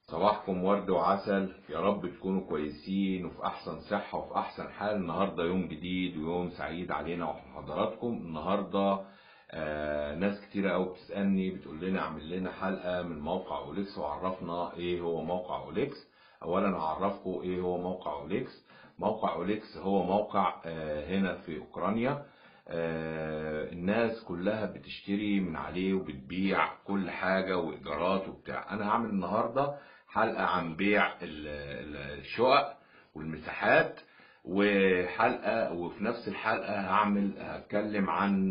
صباحكم ورد وعسل يا رب تكونوا كويسين وفي احسن صحة وفي احسن حال النهاردة يوم جديد ويوم سعيد علينا وعلى حضراتكم النهاردة آه ناس كتيرة قوي بتسألني بتقول لنا اعمل لنا حلقة من موقع اوليكس وعرفنا ايه هو موقع اوليكس اولا هعرفكم ايه هو موقع اوليكس موقع اوليكس هو موقع آه هنا في اوكرانيا آه الناس كلها بتشتري من عليه وبتبيع كل حاجة وايجارات وبتاع انا هعمل النهاردة حلقة عن بيع الشقق والمساحات وحلقة وفي نفس الحلقة هعمل هتكلم عن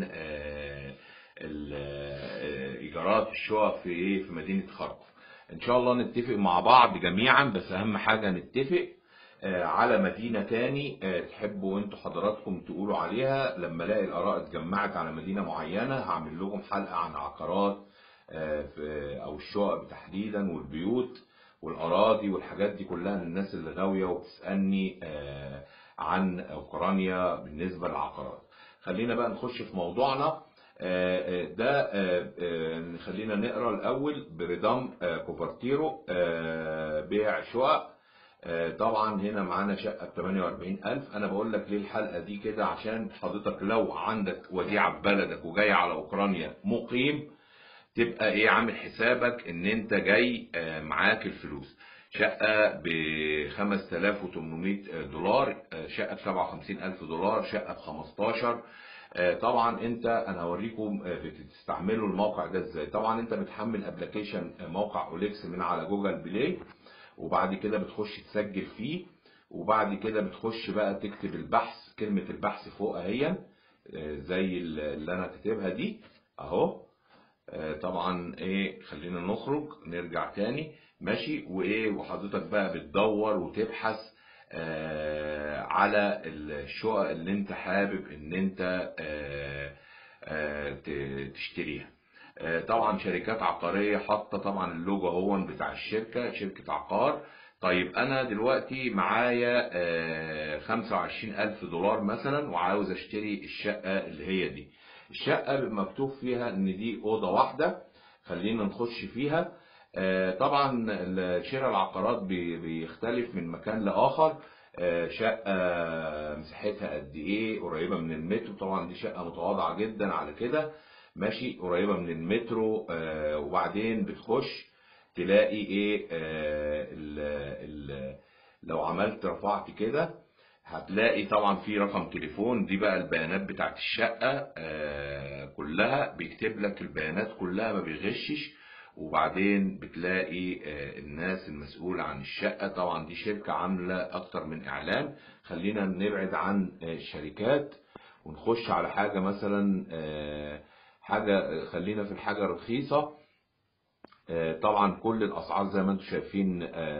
ايجارات الشقق في ايه في مدينة خرطوم ان شاء الله نتفق مع بعض جميعا بس اهم حاجة نتفق على مدينة تاني تحبوا انتوا حضراتكم تقولوا عليها لما الاقي الاراء اتجمعت على مدينة معينة هعمل لكم حلقة عن عقارات او الشقق تحديدا والبيوت والاراضي والحاجات دي كلها للناس اللي غاويه وبتسالني عن اوكرانيا بالنسبه للعقارات خلينا بقى نخش في موضوعنا ده خلينا نقرا الاول بريدام كوفرتيرو بيع شقق طبعا هنا معانا شقه ب 48000 انا بقول لك ليه الحلقه دي كده عشان حضرتك لو عندك وديعه في بلدك وجاي على اوكرانيا مقيم تبقى ايه عامل حسابك ان انت جاي معاك الفلوس شقة ب 5800 دولار شقة ب 57000 دولار شقة ب 15 طبعا انت انا هوريكم بتستعملوا الموقع ده ازاي طبعا انت بتحمل ابلكيشن موقع اوليكس من على جوجل بلاي وبعد كده بتخش تسجل فيه وبعد كده بتخش بقى تكتب البحث كلمة البحث فوق اهي زي اللي انا كاتبها دي اهو طبعا ايه خلينا نخرج نرجع تاني ماشي وايه وحضرتك بقى بتدور وتبحث آه على الشقق اللي انت حابب ان انت آه آه تشتريها طبعا شركات عقارية حاطة طبعا اللوجو هو بتاع الشركة شركة عقار طيب انا دلوقتي معايا خمسة وعشرين الف دولار مثلا وعاوز اشتري الشقة اللي هي دي الشقة مكتوب فيها ان دي اوضة واحدة خلينا نخش فيها طبعا شراء العقارات بيختلف من مكان لاخر شقة مساحتها قد ايه قريبة من المترو طبعا دي شقة متواضعة جدا على كده ماشي قريبة من المترو وبعدين بتخش تلاقي ايه ال ال لو عملت رفعت كده هتلاقي طبعا في رقم تليفون دي بقى البيانات بتاعت الشقة آه كلها بيكتب لك البيانات كلها ما بيغشش وبعدين بتلاقي آه الناس المسؤولة عن الشقة طبعا دي شركة عاملة اكتر من اعلان خلينا نبعد عن آه الشركات ونخش على حاجة مثلا حاجة خلينا في الحاجة الرخيصة طبعا كل الاسعار زي ما انتم شايفين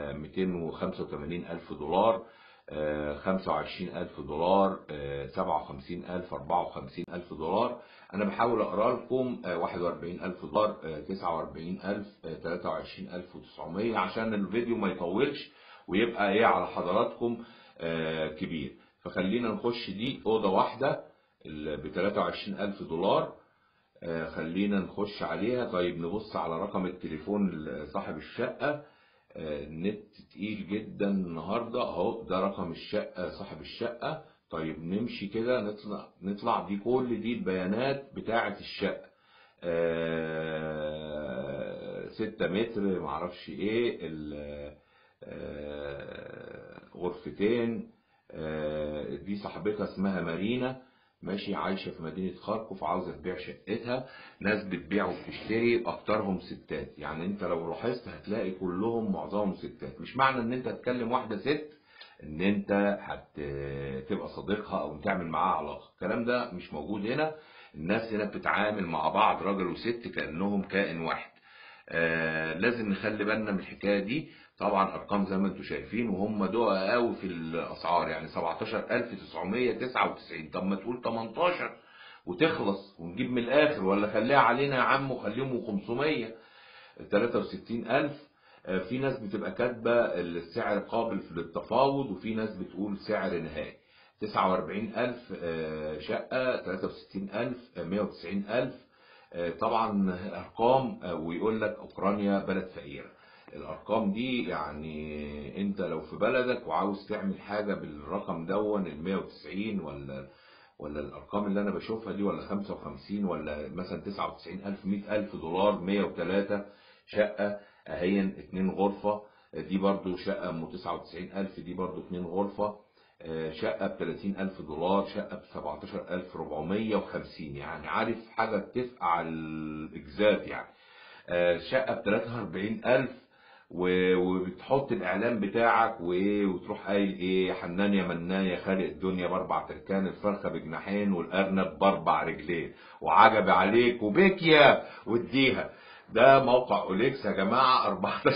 285 الف دولار خمسة وعشرين ألف دولار سبعة وخمسين ألف أربعة وخمسين ألف دولار أنا بحاول أقرأ لكم واحد وأربعين ألف دولار تسعة وأربعين ألف تلاتة وعشرين ألف وتسعمية عشان الفيديو ما يطولش ويبقى إيه على حضراتكم كبير فخلينا نخش دي أوضة واحدة بتلاتة وعشرين ألف دولار خلينا نخش عليها طيب نبص على رقم التليفون صاحب الشقة النت تقيل جدا النهارده اهو ده رقم الشقه صاحب الشقه طيب نمشي كده نطلع نطلع دي كل دي البيانات بتاعه الشقه آه ستة متر معرفش ايه آه غرفتين آه دي صاحبتها اسمها مارينا ماشي عايشة في مدينة خاركوف عاوزة تبيع شقتها ناس بتبيع وبتشتري أكترهم ستات يعني أنت لو لاحظت هتلاقي كلهم معظمهم ستات مش معنى إن أنت تكلم واحدة ست إن أنت هتبقى صديقها أو تعمل معاها علاقة الكلام ده مش موجود هنا الناس هنا بتتعامل مع بعض راجل وست كأنهم كائن واحد آه لازم نخلي بالنا من الحكاية دي طبعا ارقام زي ما انتم شايفين وهم دقة قوي في الاسعار يعني 17999 طب ما تقول 18 وتخلص ونجيب من الاخر ولا خليها علينا يا عم وخليهم 500 63000 في ناس بتبقى كاتبه السعر قابل للتفاوض وفي ناس بتقول سعر نهائي 49000 شقه 63000 190000 طبعا ارقام ويقول لك اوكرانيا بلد فقيره الارقام دي يعني انت لو في بلدك وعاوز تعمل حاجه بالرقم دون ال 190 ولا ولا الارقام اللي انا بشوفها دي ولا 55 ولا مثلا 99000 100000 دولار 103 شقه اهين اتنين غرفه دي برضو شقه ام 99000 دي برضو اتنين غرفه آه، شقه ب 30000 دولار شقه ب 17450 يعني عارف حاجه تفقع على الاجزاء يعني آه، شقه ب 43000 و- وبتحط الاعلان بتاعك وايه وتروح قايل ايه يا حنان يا منان يا خالق الدنيا باربع تركان الفرخه بجناحين والارنب باربع رجلين وعجب عليك وبكيا واديها ده موقع اوليكس يا جماعه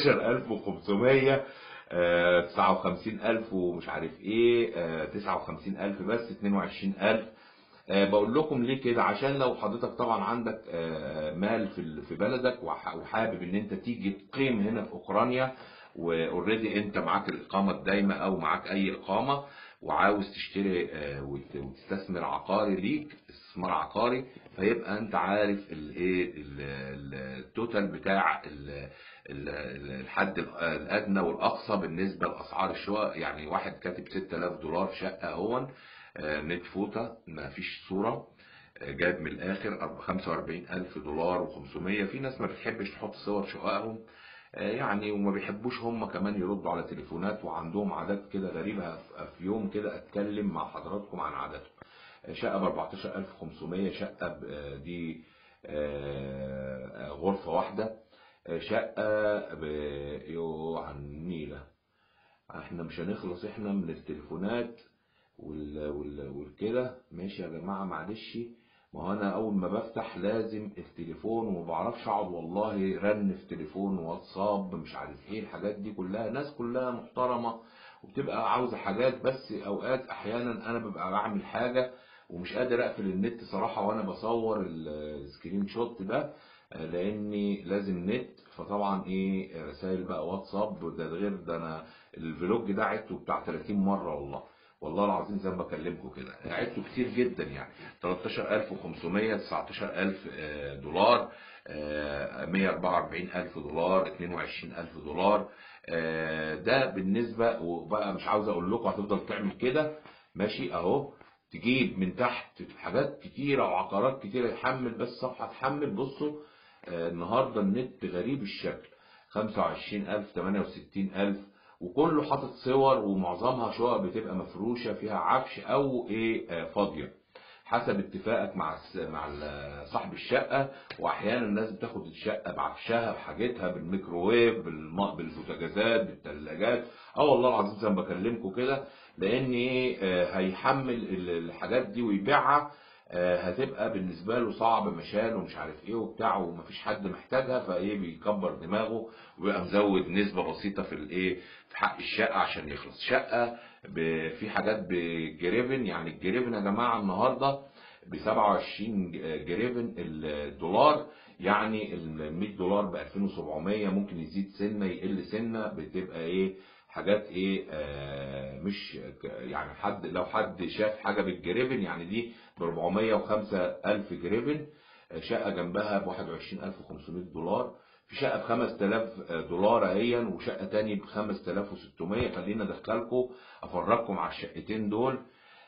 14500 آه، 59000 ومش عارف ايه آه، 59000 بس 22000 آه، بقول لكم ليه كده عشان لو حضرتك طبعا عندك آه، مال في ال- في بلدك وح- وحابب ان انت تيجي تقيم هنا في اوكرانيا واوريدي انت معاك الاقامه الدايمه او معاك اي اقامه وعاوز تشتري آه، وت- وتستثمر عقاري ليك استثمار عقاري فيبقى انت عارف الايه ال- ال- التوتال بتاع ال- ال- ال- الحد ال- الادنى والاقصى بالنسبه لاسعار الشقق يعني واحد كاتب 6000 دولار شقه اهون آه، نت فوطه ما فيش صوره آه، جاب من الاخر 45000 دولار و500 في ناس ما بتحبش تحط صور شققهم آه، يعني وما بيحبوش هم كمان يردوا على تليفونات وعندهم عادات كده غريبه في في يوم كده اتكلم مع حضراتكم عن عاداتهم آه، شقه ب 14500 شقه ب- آه، دي آه، آه، غرفه واحده آه، شقه ب يو عن النيله احنا مش هنخلص احنا من التليفونات وال وال والكده ماشي يا جماعه معلش ما هو انا اول ما بفتح لازم التليفون وما بعرفش اقعد والله رن في تليفون واتساب مش عارف ايه الحاجات دي كلها ناس كلها محترمه وبتبقى عاوزه حاجات بس اوقات احيانا انا ببقى بعمل حاجه ومش قادر اقفل النت صراحه وانا بصور السكرين شوت ده آه، لاني لازم نت فطبعا ايه رسائل بقى واتساب ده غير ده انا الفلوج ده عدته بتاع 30 مره والله والله العظيم زي ما بكلمكم كده عدته كتير جدا يعني 13500 19000 آه، دولار آه، 144000 دولار 22000 دولار آه، ده بالنسبه وبقى مش عاوز اقول لكم هتفضل تعمل كده ماشي اهو تجيب من تحت حاجات كتيره وعقارات كتيره يحمل بس صفحه تحمل بصوا آه، النهارده النت غريب الشكل 25000 68000 وكله حاطط صور ومعظمها شقق بتبقى مفروشه فيها عفش او ايه آه، فاضيه حسب اتفاقك مع الس- مع ال- صاحب الشقه واحيانا الناس بتاخد الشقه بعفشها بحاجتها بالميكروويف بالم- بالبوتاجازات بالثلاجات اه والله العظيم زي ما بكلمكم كده لان ايه آه، هيحمل ال- الحاجات دي ويبيعها آه، هتبقى بالنسبه له صعب مشال ومش عارف ايه وبتاع ومفيش حد محتاجها فايه بيكبر دماغه ويبقى مزود نسبه بسيطه في الايه في حق الشقه عشان يخلص شقه ب- في حاجات بجريفن يعني الجريفن يا جماعه النهارده ب 27 جريفن الدولار يعني ال 100 دولار ب 2700 ممكن يزيد سنه يقل سنه بتبقى ايه حاجات ايه آه مش ك- يعني حد لو حد شاف حاجه بالجريفن يعني دي ب 405 الف جريفن آه، شقه جنبها ب 21500 دولار في شقه ب 5000 دولار اهيا وشقه تاني ب 5600 خلينا ادخلكم افرجكم على الشقتين دول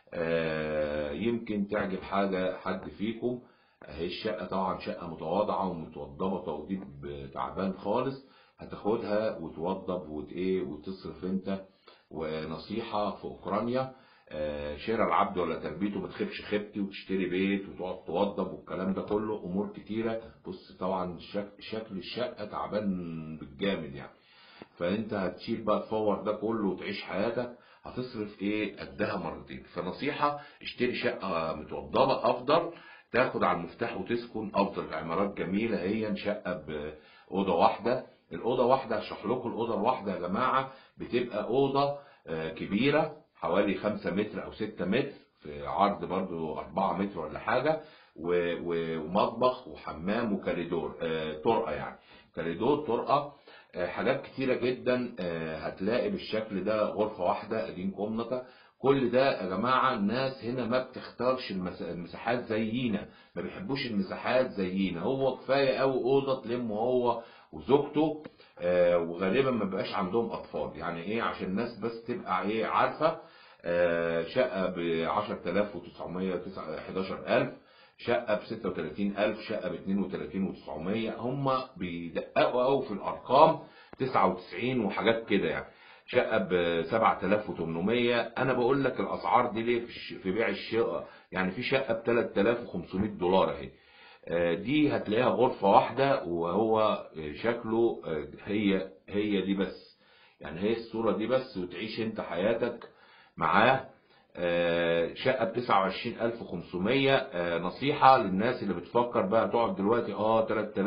آه، يمكن تعجب حاجه حد فيكم اهي الشقه طبعا شقه متواضعه ومتوضبه توضيب تعبان خالص هتاخدها وتوضب وت ايه وتصرف انت ونصيحه في اوكرانيا آه، شراء العبد ولا تربيته ما تخيبش خيبتي وتشتري بيت وتقعد توضب والكلام ده كله امور كتيره بص طبعا شك- شكل الشقه تعبان بالجامد يعني فانت هتشيل بقى تصور ده كله وتعيش حياتك هتصرف ايه قدها مرتين فنصيحه اشتري شقه متوضبه افضل تاخد على المفتاح وتسكن افضل عمارات جميله هي شقه باوضه واحده الاوضه واحده هشرح لكم الاوضه الواحده يا جماعه بتبقى اوضه آه، كبيره حوالي 5 متر او 6 متر في عرض برضو 4 متر ولا حاجه و- و- ومطبخ وحمام وكاريدور آه، طرقه يعني كاريدور طرقه آه، حاجات كتيرة جدا آه، هتلاقي بالشكل ده غرفة واحدة ادين كومنطة كل ده يا جماعة الناس هنا ما بتختارش المس- المساحات زينا ما بيحبوش المساحات زينا هو كفاية قوي أوضة تلمه هو وزوجته آه، وغالبا ما بقاش عندهم اطفال يعني ايه عشان الناس بس تبقى ايه عارفه آه، شقه ب 10900 11000 شقه ب 36000 شقه ب 32900 هم بيدققوا قوي في الارقام 99 وحاجات كده يعني شقه ب 7800 انا بقول لك الاسعار دي ليه في الش- في بيع الشقه يعني في شقه ب 3500 دولار اهي آه، دي هتلاقيها غرفة واحدة وهو آه، شكله آه، هي هي دي بس يعني هي الصورة دي بس وتعيش انت حياتك معاه آه، شقة ب 29500 آه، نصيحة للناس اللي بتفكر بقى تقعد دلوقتي اه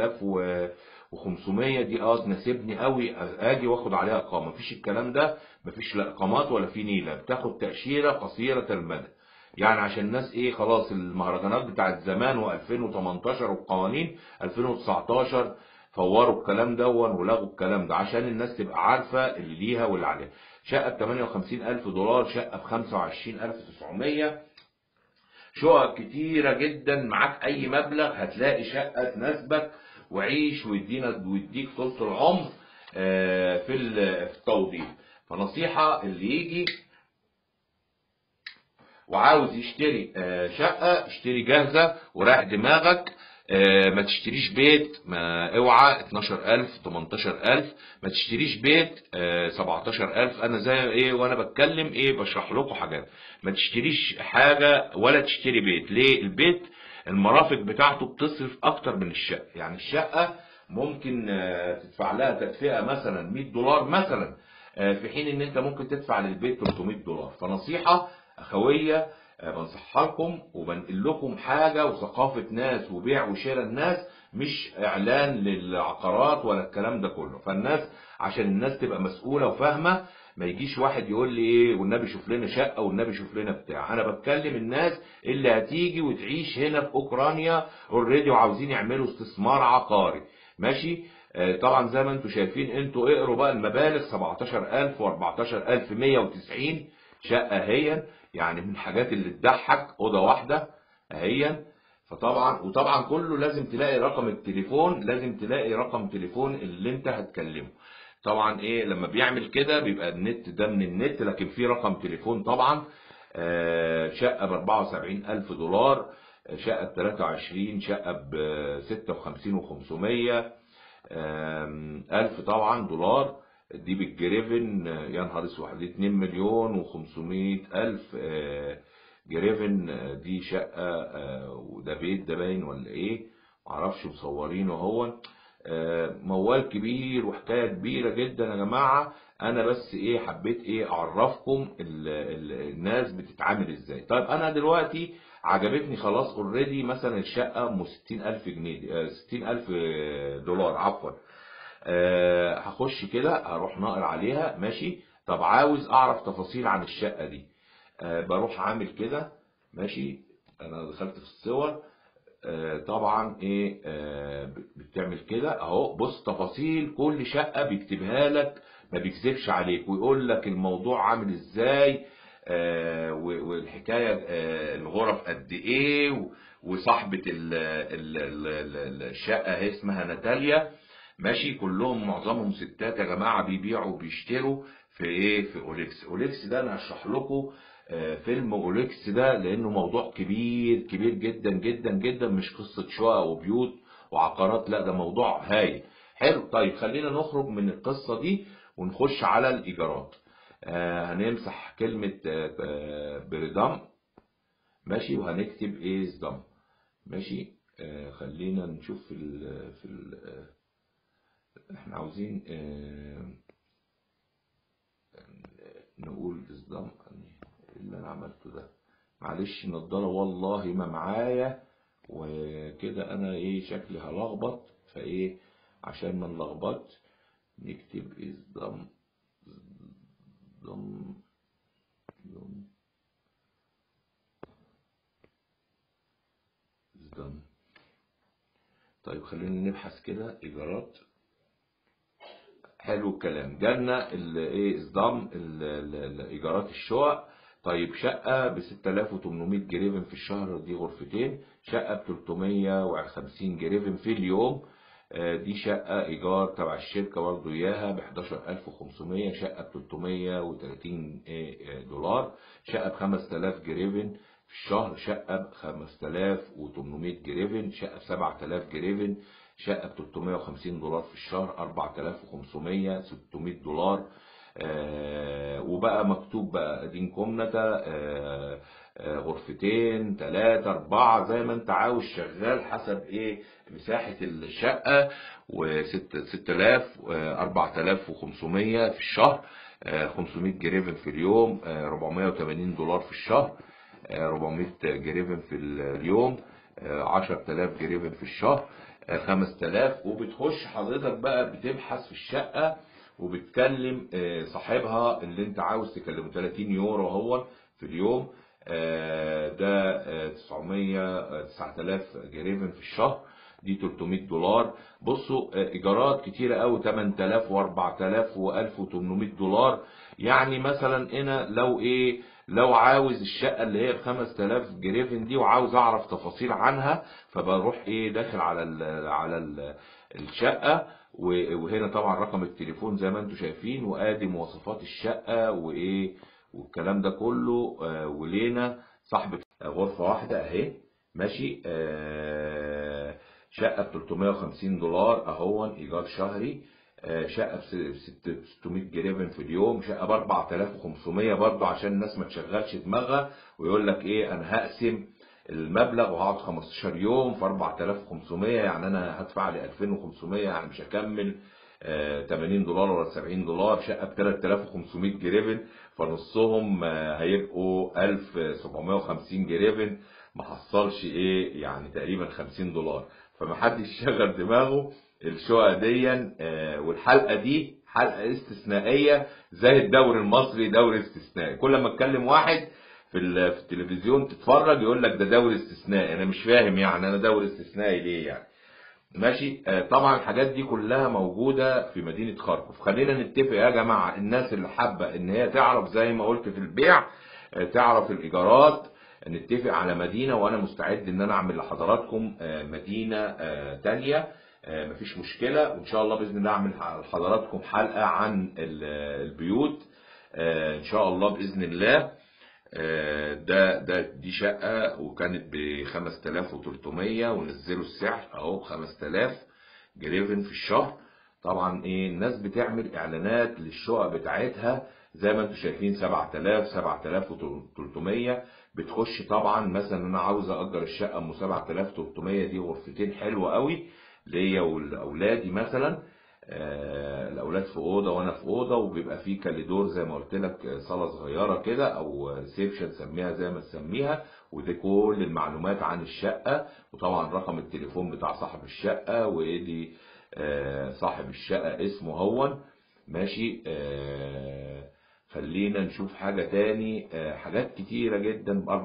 3500 دي اه تناسبني قوي اجي واخد عليها اقامة مفيش الكلام ده مفيش لا اقامات ولا في نيلة بتاخد تأشيرة قصيرة المدى يعني عشان الناس ايه خلاص المهرجانات بتاعت زمان و2018 والقوانين 2019 فوروا الكلام دون ولغوا الكلام ده عشان الناس تبقى عارفة اللي ليها واللي عليها شقة ب 58000 دولار شقة ب 25900 شقق كتيرة جدا معاك أي مبلغ هتلاقي شقة تناسبك وعيش ويدينا ويديك طول العمر آه، في ال- في التوضيب فنصيحة اللي يجي وعاوز يشتري آه، شقة اشتري جاهزة ورايح دماغك آه، ما تشتريش بيت ما اوعى 12000 18000 ما تشتريش بيت آه، 17000 انا زي ايه وانا بتكلم ايه بشرح لكم حاجات ما تشتريش حاجة ولا تشتري بيت ليه البيت المرافق بتاعته بتصرف اكتر من الشقة يعني الشقة ممكن آه، تدفع لها تدفئة مثلا 100 دولار مثلا آه، في حين ان انت ممكن تدفع للبيت 300 دولار فنصيحة اخوية آه، بنصحها لكم وبنقل لكم حاجة وثقافة ناس وبيع وشراء الناس مش اعلان للعقارات ولا الكلام ده كله فالناس عشان الناس تبقى مسؤولة وفاهمة ما يجيش واحد يقول لي ايه والنبي شوف لنا شقة والنبي شوف لنا بتاع انا بتكلم الناس اللي هتيجي وتعيش هنا في اوكرانيا اوريدي وعاوزين يعملوا استثمار عقاري ماشي آه، طبعا زي ما انتم شايفين انتوا اقروا بقى المبالغ 17000 و14190 شقة اهيا يعني من الحاجات اللي تضحك اوضه واحده اهيا فطبعا وطبعا كله لازم تلاقي رقم التليفون لازم تلاقي رقم تليفون اللي انت هتكلمه طبعا ايه لما بيعمل كده بيبقى النت ده من النت لكن في رقم تليفون طبعا آه، شقه ب 74000 دولار آه، شقه ب 23 شقه ب 56 و500 ألف طبعا دولار دي بالجريفن آه، يا نهار اسود دي 2 مليون و500 ألف آه، جريفن آه، دي شقة آه، وده بيت ده باين ولا ايه معرفش مصورينه هو آه، موال كبير وحكاية كبيرة جدا يا جماعة انا بس ايه حبيت ايه اعرفكم ال ال الناس بتتعامل ازاي طيب انا دلوقتي عجبتني خلاص اوريدي مثلا الشقة ام 60000 جنيه آه، 60000 دولار عفوا آه، هخش كده هروح ناقر عليها ماشي طب عاوز اعرف تفاصيل عن الشقة دي آه، بروح عامل كده ماشي انا دخلت في الصور آه، طبعا ايه آه، بتعمل كده اهو بص تفاصيل كل شقة بيكتبها لك ما بيكذبش عليك ويقول لك الموضوع عامل ازاي آه، و- والحكاية آه، الغرف قد ايه و- وصاحبة ال- ال- ال- ال- الشقة هي اسمها ناتاليا ماشي كلهم معظمهم ستات يا جماعة بيبيعوا وبيشتروا في ايه في اوليكس اوليكس ده انا هشرح لكم آه، فيلم اوليكس ده لانه موضوع كبير كبير جدا جدا جدا مش قصة شقق وبيوت وعقارات لا ده موضوع هايل حلو طيب خلينا نخرج من القصة دي ونخش على الايجارات آه، هنمسح كلمة آه، آه، بريدام ماشي وهنكتب ايه صدام ماشي آه، خلينا نشوف في ال في ال احنا عاوزين آه، نقول اصدام اللي انا عملته ده معلش النضاره والله ما معايا وكده انا ايه شكلي هلخبط فايه عشان ما نلخبط نكتب اصدام ضم ضم اصدام طيب خلينا نبحث كده ايجارات حلو الكلام جالنا ال- ايه اصدام ال- ال- ال- ايجارات الشقق طيب شقه ب 6800 جريفن في الشهر دي غرفتين شقه ب 350 جريفن في اليوم آه، دي شقة إيجار تبع الشركة برضه إياها ب 11500 شقة ب 330 آه، آه، دولار شقة ب 5000 جريفن في الشهر شقة ب 5800 جريفن شقة ب 7000 جريفن شقة ب 350 دولار في الشهر 4500 600 دولار آه، وبقى مكتوب بقى دين كومنتا آه، آه، غرفتين ثلاثة أربعة زي ما أنت عاوز شغال حسب إيه مساحة الشقة وست ست آلاف أربعة آلاف وخمسمية في الشهر آه، 500 جريفن في اليوم آه، 480 دولار في الشهر آه، 400 جريفن في اليوم آه، 10000 جريفن في الشهر آه، 5000 وبتخش حضرتك بقى بتبحث في الشقة وبتكلم آه، صاحبها اللي انت عاوز تكلمه 30 يورو هو في اليوم آه، ده آه، 900 آه، 9000 جريفن في الشهر دي 300 دولار بصوا آه، ايجارات كتيره قوي 8000 و4000 و1800 دولار يعني مثلا هنا لو ايه لو عاوز الشقه اللي هي ب 5000 جريفن دي وعاوز اعرف تفاصيل عنها فبروح ايه داخل على ال على ال الشقه و- وهنا طبعا رقم التليفون زي ما انتم شايفين وادي مواصفات الشقه وايه والكلام ده كله آه، ولينا صاحبة غرفة واحدة اهي ماشي آه، شقة ب 350 دولار اهون ايجار شهري آه، شقة ب 600 جريفن في اليوم شقة ب 4500 برضه عشان الناس ما تشغلش دماغها ويقول لك ايه انا هقسم المبلغ وهقعد 15 يوم في 4500 يعني انا هدفع لي 2500 يعني مش هكمل آه، 80 دولار ولا 70 دولار شقه ب 3500 جريفن فنصهم آه، هيبقوا 1750 جريفن ما حصلش ايه يعني تقريبا 50 دولار فمحدش شغل دماغه الشقه دي آه، والحلقه دي حلقه استثنائيه زي الدوري المصري دوري استثنائي كل ما اتكلم واحد في ال- في التلفزيون تتفرج يقول لك ده دوري استثنائي انا مش فاهم يعني انا دوري استثنائي ليه يعني ماشي آه، طبعا الحاجات دي كلها موجودة في مدينة خاركوف خلينا نتفق يا جماعة الناس اللي حابة ان هي تعرف زي ما قلت في البيع آه، تعرف الايجارات نتفق على مدينة وانا مستعد ان انا اعمل لحضراتكم آه، مدينة آه، تانية آه، مفيش مشكلة وان شاء الله باذن الله اعمل لحضراتكم حلقة عن ال- البيوت آه، ان شاء الله باذن الله آه، ده ده دي شقة وكانت ب 5300 ونزلوا السعر اهو ب 5000 جريفن في الشهر طبعا ايه الناس بتعمل اعلانات للشقق بتاعتها زي ما انتم شايفين 7000 7300 بتخش طبعا مثلا انا عاوز اجر الشقه ام 7300 دي غرفتين حلوه قوي ليا ولاولادي مثلا آه، الاولاد في اوضه وانا في اوضه وبيبقى فيه كاليدور زي ما قلت لك آه، صاله صغيره كده او سيبشن سميها زي ما تسميها ودي كل المعلومات عن الشقه وطبعا رقم التليفون بتاع صاحب الشقه وادي آه، صاحب الشقه اسمه هون ماشي آه، خلينا نشوف حاجة تاني آه، حاجات كتيرة جدا ب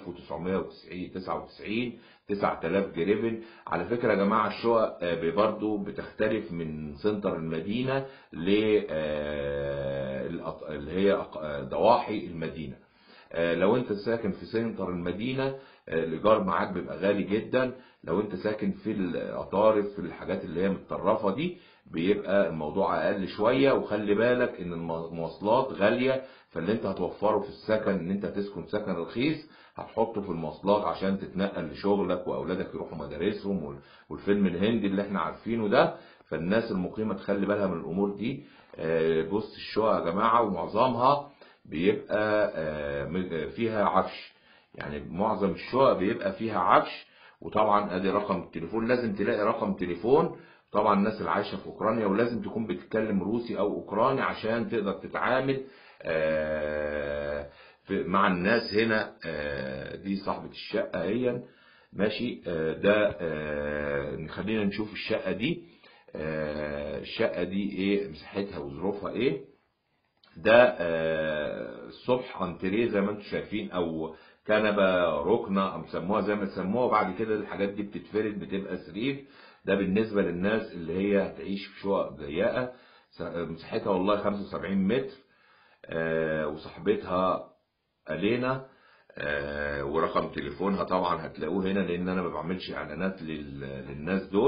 4999 9000 جريفن على فكرة يا جماعة الشقق آه، برضه بتختلف من سنتر المدينة ل آه، الأط- اللي هي أق- آه، ضواحي المدينة آه، لو انت ساكن في سنتر المدينة آه، الايجار معاك بيبقى غالي جدا لو انت ساكن في الاطارف في الحاجات اللي هي متطرفة دي بيبقى الموضوع اقل شوية وخلي بالك ان المواصلات غالية فاللي انت هتوفره في السكن ان انت تسكن سكن رخيص هتحطه في المواصلات عشان تتنقل لشغلك واولادك يروحوا مدارسهم وال- والفيلم الهندي اللي احنا عارفينه ده فالناس المقيمة تخلي بالها من الامور دي آه، بص الشقق يا جماعة ومعظمها بيبقى آه، م- فيها عفش يعني معظم الشقق بيبقى فيها عفش وطبعا ادي رقم التليفون لازم تلاقي رقم تليفون طبعا الناس اللي عايشه في اوكرانيا ولازم تكون بتتكلم روسي او اوكراني عشان تقدر تتعامل آه، في- مع الناس هنا آه، دي صاحبة الشقة هي ماشي آه، ده آه، خلينا نشوف الشقة دي آه، الشقة دي ايه مساحتها وظروفها ايه ده آه، الصبح انتريه زي ما انتم شايفين او كنبه ركنه او سموها زي ما تسموها وبعد كده الحاجات دي بتتفرد بتبقى سرير ده بالنسبه للناس اللي هي هتعيش في شقق ضيقه س- مساحتها والله 75 متر آه، وصاحبتها الينا آه، ورقم تليفونها طبعا هتلاقوه هنا لان انا ما بعملش اعلانات لل- للناس دول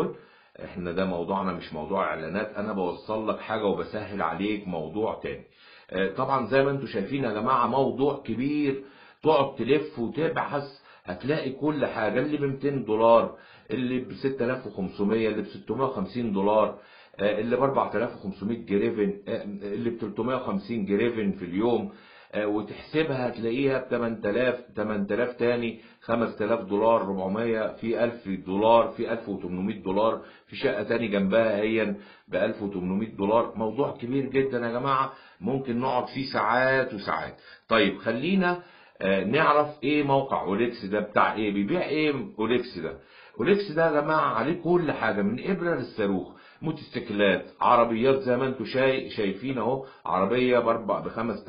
احنا ده موضوعنا مش موضوع اعلانات انا بوصل لك حاجه وبسهل عليك موضوع تاني آه، طبعا زي ما انتم شايفين يا جماعه موضوع كبير تقعد تلف وتبحث هتلاقي كل حاجه اللي ب 200 دولار اللي ب 6500 اللي ب 650 دولار آه، اللي ب 4500 جريفن آه، اللي ب 350 جريفن في اليوم آه، وتحسبها هتلاقيها ب 8000 8000 تاني 5000 دولار 400 في 1000 دولار في 1800 دولار في شقة تاني جنبها هي ب 1800 دولار موضوع كبير جدا يا جماعة ممكن نقعد فيه ساعات وساعات طيب خلينا آه، نعرف ايه موقع اوليكس ده بتاع ايه بيبيع ايه اوليكس ده اوليكس ده يا جماعة عليه كل حاجة من ابرة للصاروخ موتوسيكلات عربيات زي ما انتم شاي شايفين اهو عربيه باربع ب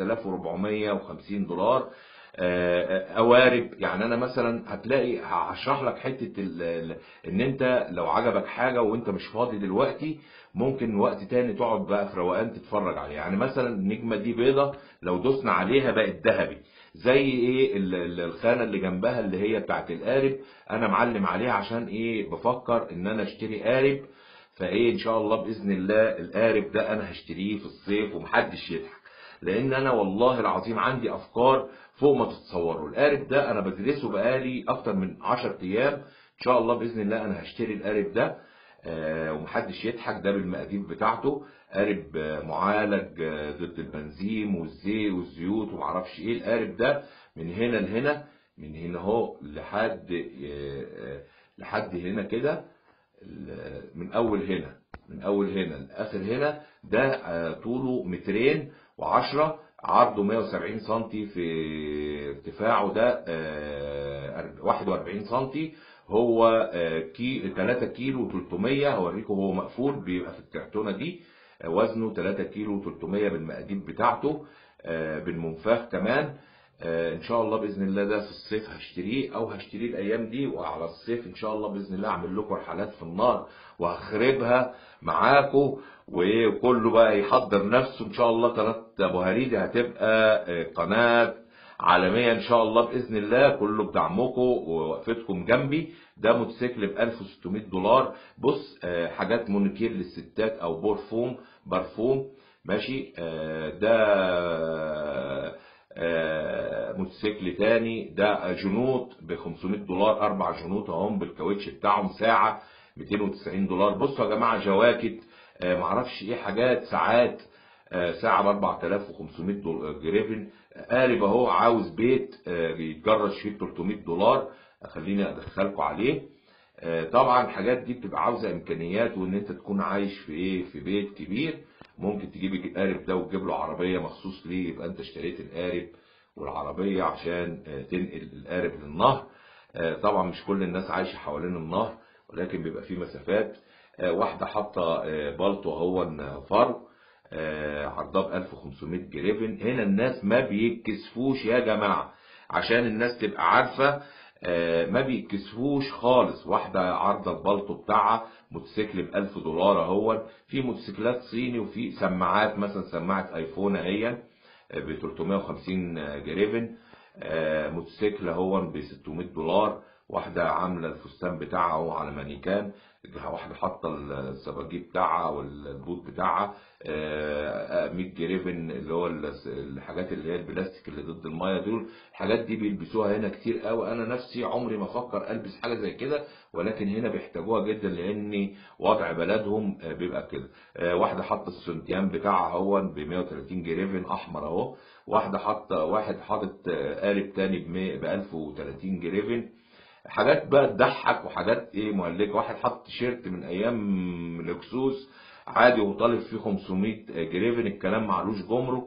5450 دولار آه، آه، قوارب يعني انا مثلا هتلاقي هشرح لك حته ال- ال- ان انت لو عجبك حاجه وانت مش فاضي دلوقتي ممكن وقت تاني تقعد بقى في روقان تتفرج عليها يعني مثلا النجمه دي بيضه لو دوسنا عليها بقت ذهبي زي ايه ال- ال- الخانه اللي جنبها اللي هي بتاعت القارب انا معلم عليها عشان ايه بفكر ان انا اشتري قارب فايه ان شاء الله باذن الله القارب ده انا هشتريه في الصيف ومحدش يضحك لان انا والله العظيم عندي افكار فوق ما تتصوروا القارب ده انا بدرسه بقالي اكتر من 10 ايام ان شاء الله باذن الله انا هشتري القارب ده آه، ومحدش يضحك ده بالمقادير بتاعته قارب آه، معالج آه، ضد البنزين والزيت والزيوت ومعرفش ايه القارب ده من هنا لهنا من هنا اهو لحد آه، آه، لحد هنا كده ال- من اول هنا من اول هنا لاخر هنا ده آه، طوله مترين وعشرة عرضه 170 سنتي في ارتفاعه ده آه، 41 سنتي هو آه، كي 3 كيلو 300 هوريكم هو مقفول بيبقى في الكرتونه دي آه، وزنه 3 كيلو 300 بالمقادير بتاعته آه، بالمنفاخ كمان آه، ان شاء الله باذن الله ده في الصيف هشتريه او هشتريه الايام دي وعلى الصيف ان شاء الله باذن الله اعمل لكم رحلات في النار وهخربها معاكم وايه وكله بقى يحضر نفسه ان شاء الله قناه ابو هريدي هتبقى آه، قناه عالميه ان شاء الله باذن الله كله بدعمكم ووقفتكم جنبي ده موتوسيكل ب 1600 دولار بص آه، حاجات مونيكير للستات او بورفوم برفوم ماشي آه، ده آه، موتوسيكل تاني ده جنوط ب 500 دولار اربع جنوط اهم بالكاوتش بتاعهم ساعه 290 دولار بصوا يا جماعه جواكت آه، معرفش ايه حاجات ساعات آه، ساعه ب 4500 دولار جريفن قارب اهو عاوز بيت آه، يتجرش فيه 300 دولار خليني ادخلكم عليه آه، طبعا الحاجات دي بتبقى عاوزه امكانيات وان انت تكون عايش في ايه في بيت كبير ممكن تجيب القارب ده وتجيب له عربيه مخصوص ليه يبقى انت اشتريت القارب والعربيه عشان آه، تنقل القارب للنهر آه، طبعا مش كل الناس عايشه حوالين النهر ولكن بيبقى فيه مسافات آه، واحده حاطه آه، بالطو هو فرو آه، عرضها ب 1500 جريفن هنا الناس ما بيتكسفوش يا جماعه عشان الناس تبقى عارفه آه، ما بيتكسفوش خالص واحده عارضه البلطو بتاعها موتوسيكل ب 1000 دولار اهو في موتوسيكلات صيني وفي سماعات مثلا سماعه ايفون اهي ب 350 جريفن آه، موتوسيكل اهو ب 600 دولار واحده عامله الفستان بتاعها اهو على مانيكان واحده حاطه السباجي بتاعها والبوت بتاعها آه، 100 جريفن اللي هو الس- الحاجات اللي هي البلاستيك اللي ضد الميه دول الحاجات دي بيلبسوها هنا كتير قوي انا نفسي عمري ما افكر البس حاجه زي كده ولكن هنا بيحتاجوها جدا لان وضع بلدهم آه، بيبقى كده آه، واحده حاطه السنتيان بتاعها اهو ب 130 جريفن احمر اهو واحده حاطه واحد حاطط آه، قالب تاني ب 1030 جريفن حاجات بقى تضحك وحاجات ايه مهلكه واحد حط تيشيرت من ايام لكسوس عادي وطالب فيه 500 جريفن الكلام معلوش جمرك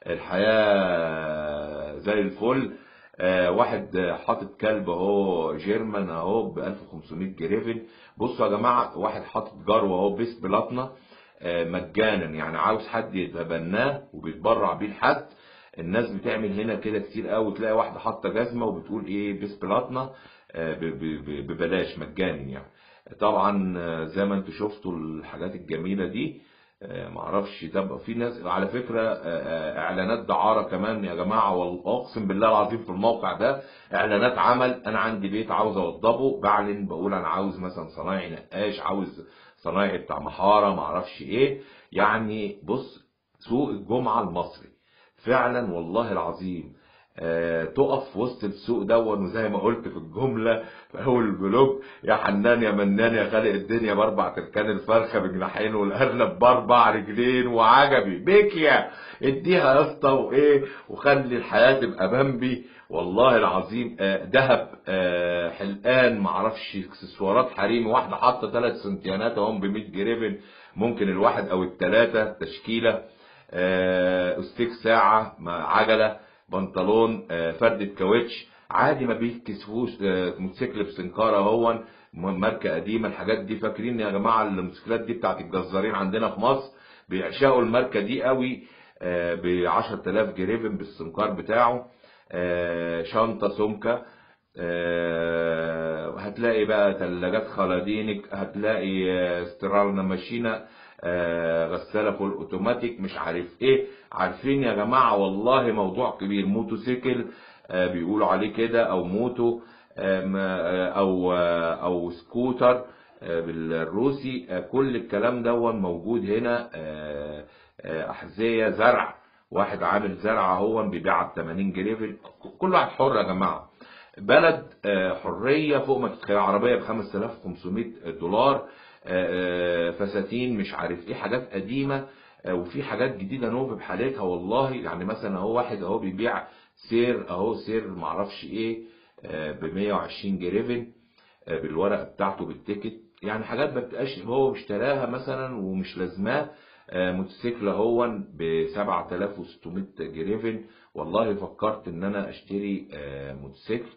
الحياه زي الفل آه، واحد حاطط كلب اهو جيرمان اهو ب 1500 جريفن بصوا يا جماعه واحد حاطط جرو اهو بيس بلاتنا آه، مجانا يعني عاوز حد يتبناه وبيتبرع بيه لحد الناس بتعمل هنا كده كتير قوي تلاقي واحده حاطه جزمه وبتقول ايه بيس بلاتنا آه، ب- ب- ب- ببلاش مجاني يعني طبعا آه، زي ما انتوا شفتوا الحاجات الجميله دي آه، معرفش تبقى في ناس على فكره آه، آه، اعلانات دعاره كمان يا جماعه والله اقسم بالله العظيم في الموقع ده اعلانات عمل انا عندي بيت عاوز اوضبه بعلن بقول انا عاوز مثلا صنايعي نقاش عاوز صنايعي بتاع محاره معرفش ايه يعني بص سوق الجمعه المصري فعلا والله العظيم آه تقف في وسط السوق دون وزي ما قلت في الجمله في اول البلوج يا حنان يا منان يا خالق الدنيا باربع تركان الفرخه بجناحين والارنب باربع رجلين وعجبي بيكيا اديها يا اسطى وايه وخلي الحياه تبقى بامبي والله العظيم آه دهب آه حلقان معرفش اكسسوارات حريمي واحده حاطه ثلاث سنتيانات اهم ب 100 جريفن ممكن الواحد او الثلاثه تشكيله آه استيك ساعه مع عجله بنطلون آه فردة كاوتش عادي ما بيتكسفوش آه موتوسيكل بسنكارة هون ماركة قديمة الحاجات دي فاكرين يا جماعة الموتوسيكلات دي بتاعت الجزارين عندنا في مصر بيعشقوا الماركة دي قوي ب 10000 جريفن بالسنكار بتاعه شنطة سمكة هتلاقي بقى ثلاجات خلادينك هتلاقي استرالنا ماشينة غسالة فول اوتوماتيك مش عارف ايه عارفين يا جماعة والله موضوع كبير موتوسيكل بيقولوا عليه كده او موتو او او سكوتر بالروسي كل الكلام دون موجود هنا احذية زرع واحد عامل زرع هو بيبيع ب 80 جريفل كل واحد حر يا جماعه بلد حريه فوق ما تتخيل عربيه ب 5500 دولار فساتين مش عارف ايه حاجات قديمه وفي حاجات جديده نوف بحالتها والله يعني مثلا اهو واحد اهو بيبيع سير اهو سير معرفش ايه ب 120 جريفن بالورقه بتاعته بالتيكت يعني حاجات ما بتبقاش هو اشتراها مثلا ومش لازماه موتوسيكل هو ب 7600 جريفن والله فكرت ان انا اشتري موتوسيكل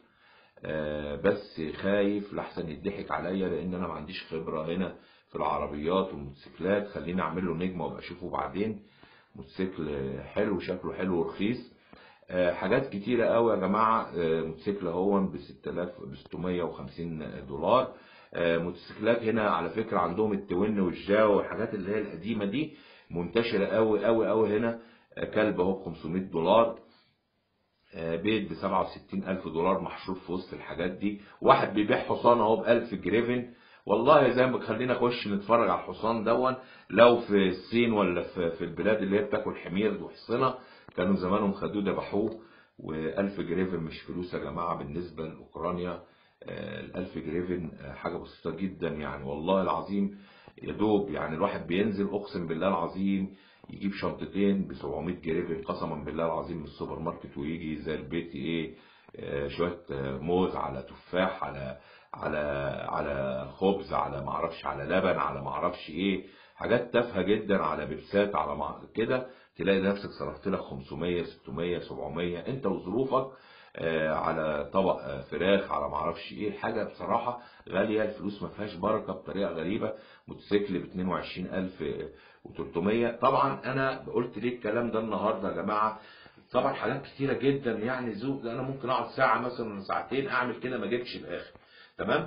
بس خايف لحسن يضحك عليا لان انا ما عنديش خبره هنا في العربيات والموتوسيكلات خليني اعمل له نجمه وابقى اشوفه بعدين موتوسيكل حلو شكله حلو ورخيص حاجات كتيره قوي يا جماعه موتوسيكل هو ب 6000 ب 650 دولار موتوسيكلات هنا على فكره عندهم التوين والجاو والحاجات اللي هي القديمه دي منتشره قوي قوي قوي هنا كلب اهو ب 500 دولار بيت ب 67 ألف دولار محشور في وسط الحاجات دي واحد بيبيع حصان اهو ب 1000 جريفن والله زي ما خلينا نخش نتفرج على الحصان دون لو في الصين ولا في, في البلاد اللي هي بتاكل حمير وحصنه كانوا زمانهم خدوه ذبحوه و1000 جريفن مش فلوس يا جماعه بالنسبه لاوكرانيا ال1000 جريفن حاجه بسيطه جدا يعني والله العظيم يا دوب يعني الواحد بينزل اقسم بالله العظيم يجيب شنطتين ب 700 جريفن قسما بالله العظيم من السوبر ماركت ويجي زي البيت ايه آه شويه موز على تفاح على على على خبز على معرفش على لبن على معرفش ايه حاجات تافهه جدا على بيبسات على مع... كده تلاقي نفسك صرفت لك 500 600 700 انت وظروفك آه على طبق آه فراخ على معرفش ايه حاجه بصراحه غاليه الفلوس ما فيهاش بركه بطريقه غريبه موتوسيكل ب 22300 طبعا انا قلت ليه الكلام ده النهارده يا جماعه طبعا حاجات كتيره جدا يعني ذوق انا ممكن اقعد ساعه مثلا ولا ساعتين اعمل كده ما جبتش الاخر تمام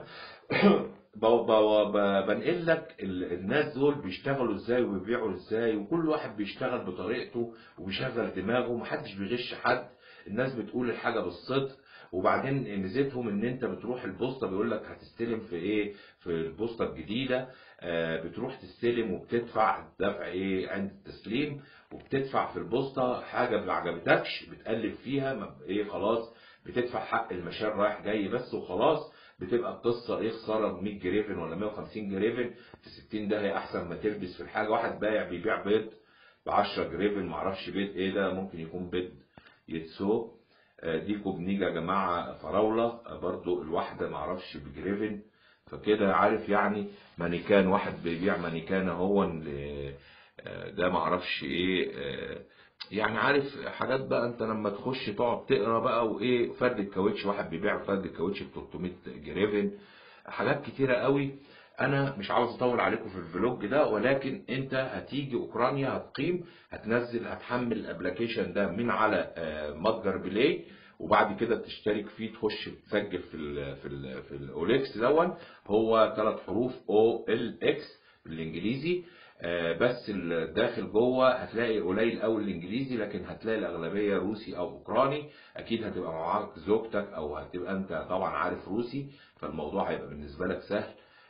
بنقل لك الناس دول بيشتغلوا ازاي وبيبيعوا ازاي وكل واحد بيشتغل بطريقته وبيشغل دماغه ومحدش بيغش حد الناس بتقول الحاجه بالصدق وبعدين ميزتهم ان انت بتروح البوسطه بيقول لك هتستلم في ايه في البوسطه الجديده آه بتروح تستلم وبتدفع دفع ايه عند التسليم وبتدفع في البوسطه حاجه ما عجبتكش بتقلب فيها ما ايه خلاص بتدفع حق المشار رايح جاي بس وخلاص بتبقى القصه ايه خساره ب 100 جريفن ولا 150 جريفن في 60 ده هي احسن ما تلبس في الحاجه واحد بايع بيبيع بيض ب 10 جريفن معرفش بيض ايه ده ممكن يكون بيض يتسو دي كوبنيجا يا جماعه فراوله برضو الواحده معرفش بجريفن فكده عارف يعني مانيكان واحد بيبيع مانيكان اهو ده معرفش ايه يعني عارف حاجات بقى انت لما تخش تقعد تقرا بقى وايه فرد الكاوتش واحد بيبيع فرد الكاوتش ب 300 جريفن حاجات كتيره قوي انا مش عاوز اطول عليكم في الفلوج ده ولكن انت هتيجي اوكرانيا هتقيم هتنزل هتحمل الابلكيشن ده من على متجر بلاي وبعد كده تشترك فيه تخش تسجل في ال في ال في الاوليكس دون هو ثلاث حروف او ال اكس بالانجليزي بس الداخل جوه هتلاقي قليل قوي الانجليزي لكن هتلاقي الاغلبيه روسي او اوكراني اكيد هتبقى معاك زوجتك او هتبقى انت طبعا عارف روسي فالموضوع هيبقى بالنسبه لك سهل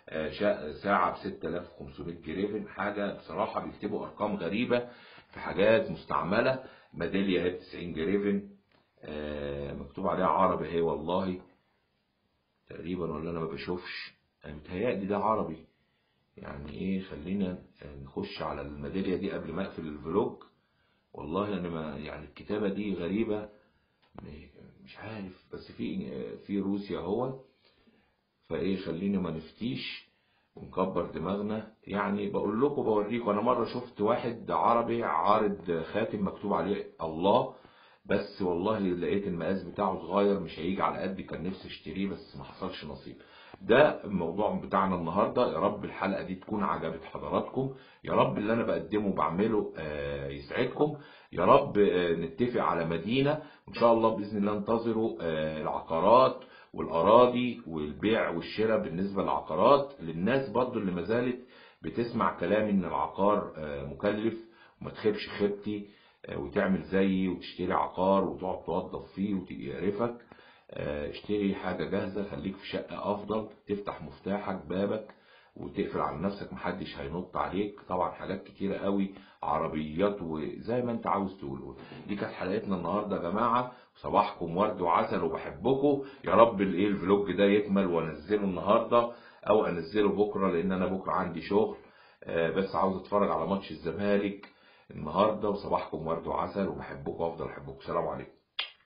آه، شا- ساعة ب 6500 جريفن حاجة بصراحة بيكتبوا أرقام غريبة في حاجات مستعملة ميدالية اهي ب 90 جريفن آه، مكتوب عليها عربي اهي والله تقريبا ولا أنا ما بشوفش أنا متهيألي ده عربي يعني إيه خلينا نخش على الميدالية دي قبل ما أقفل الفلوج والله أنا ما يعني الكتابة دي غريبة مش عارف بس في في روسيا اهو فايه خلينا ما نفتيش ونكبر دماغنا يعني بقول لكم بوريكم انا مره شفت واحد عربي عارض خاتم مكتوب عليه الله بس والله لقيت المقاس بتاعه صغير مش هيجي على قدي كان نفسي اشتريه بس ما حصلش نصيب ده الموضوع بتاعنا النهارده يا رب الحلقه دي تكون عجبت حضراتكم يا رب اللي انا بقدمه وبعمله آه، يسعدكم يا رب آه، نتفق على مدينه وان شاء الله باذن الله انتظروا آه، العقارات والاراضي والبيع والشراء بالنسبه للعقارات للناس برضو اللي ما زالت بتسمع كلامي ان العقار آه، مكلف وما تخيبش خيبتي آه، وتعمل زيي وتشتري عقار وتقعد توظف فيه ويقرفك آه، اشتري حاجة جاهزة خليك في شقة أفضل تفتح مفتاحك بابك وتقفل على نفسك محدش هينط عليك طبعا حاجات كتيرة قوي عربيات وزي ما انت عاوز تقول دي كانت حلقتنا النهاردة يا جماعة صباحكم ورد وعسل وبحبكم يا رب الايه الفلوج ده يكمل وانزله النهاردة او انزله بكرة لان انا بكرة عندي شغل آه، بس عاوز اتفرج على ماتش الزمالك النهارده وصباحكم ورد وعسل وبحبكم وافضل احبكم سلام عليكم